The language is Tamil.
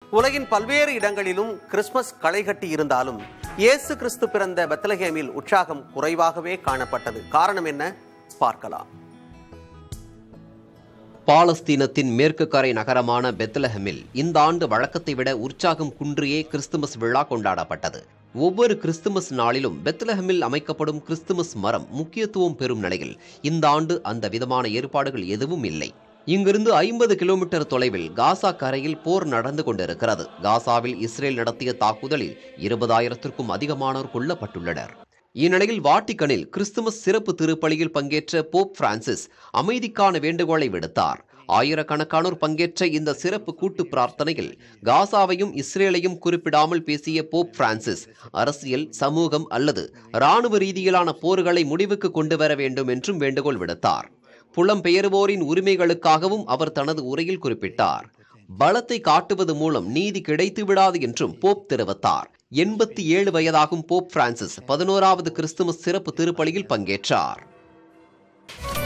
உலகின் பல்வேறு இடங்களிலும் கிறிஸ்துமஸ் களைகட்டி இருந்தாலும் இயேசு கிறிஸ்து பிறந்த பெத்லஹேமில் உற்சாகம் குறைவாகவே காணப்பட்டது காரணம் என்ன பார்க்கலாம் பாலஸ்தீனத்தின் மேற்கு கரை நகரமான பெத்லஹெமில் இந்த ஆண்டு வழக்கத்தை விட உற்சாகம் குன்றியே கிறிஸ்துமஸ் விழா கொண்டாடப்பட்டது ஒவ்வொரு கிறிஸ்துமஸ் நாளிலும் பெத்லஹெமில் அமைக்கப்படும் கிறிஸ்துமஸ் மரம் முக்கியத்துவம் பெறும் நிலையில் இந்த ஆண்டு அந்த விதமான ஏற்பாடுகள் எதுவும் இல்லை இங்கிருந்து ஐம்பது கிலோமீட்டர் தொலைவில் காசா கரையில் போர் நடந்து கொண்டிருக்கிறது காசாவில் இஸ்ரேல் நடத்திய தாக்குதலில் இருபதாயிரத்திற்கும் அதிகமானோர் கொல்லப்பட்டுள்ளனர் இந்நிலையில் வாட்டிக்கனில் கிறிஸ்துமஸ் சிறப்பு திருப்பலியில் பங்கேற்ற போப் பிரான்சிஸ் அமைதிக்கான வேண்டுகோளை விடுத்தார் ஆயிரக்கணக்கானோர் பங்கேற்ற இந்த சிறப்பு கூட்டு பிரார்த்தனையில் காசாவையும் இஸ்ரேலையும் குறிப்பிடாமல் பேசிய போப் பிரான்சிஸ் அரசியல் சமூகம் அல்லது இராணுவ ரீதியிலான போர்களை முடிவுக்கு கொண்டு வர வேண்டும் என்றும் வேண்டுகோள் விடுத்தார் புலம்பெயர்வோரின் உரிமைகளுக்காகவும் அவர் தனது உரையில் குறிப்பிட்டார் பலத்தை காட்டுவது மூலம் நீதி கிடைத்து விடாது என்றும் போப் தெரிவித்தார் எண்பத்தி ஏழு வயதாகும் போப் பிரான்சிஸ் பதினோராவது கிறிஸ்துமஸ் சிறப்பு திருப்பலியில் பங்கேற்றார்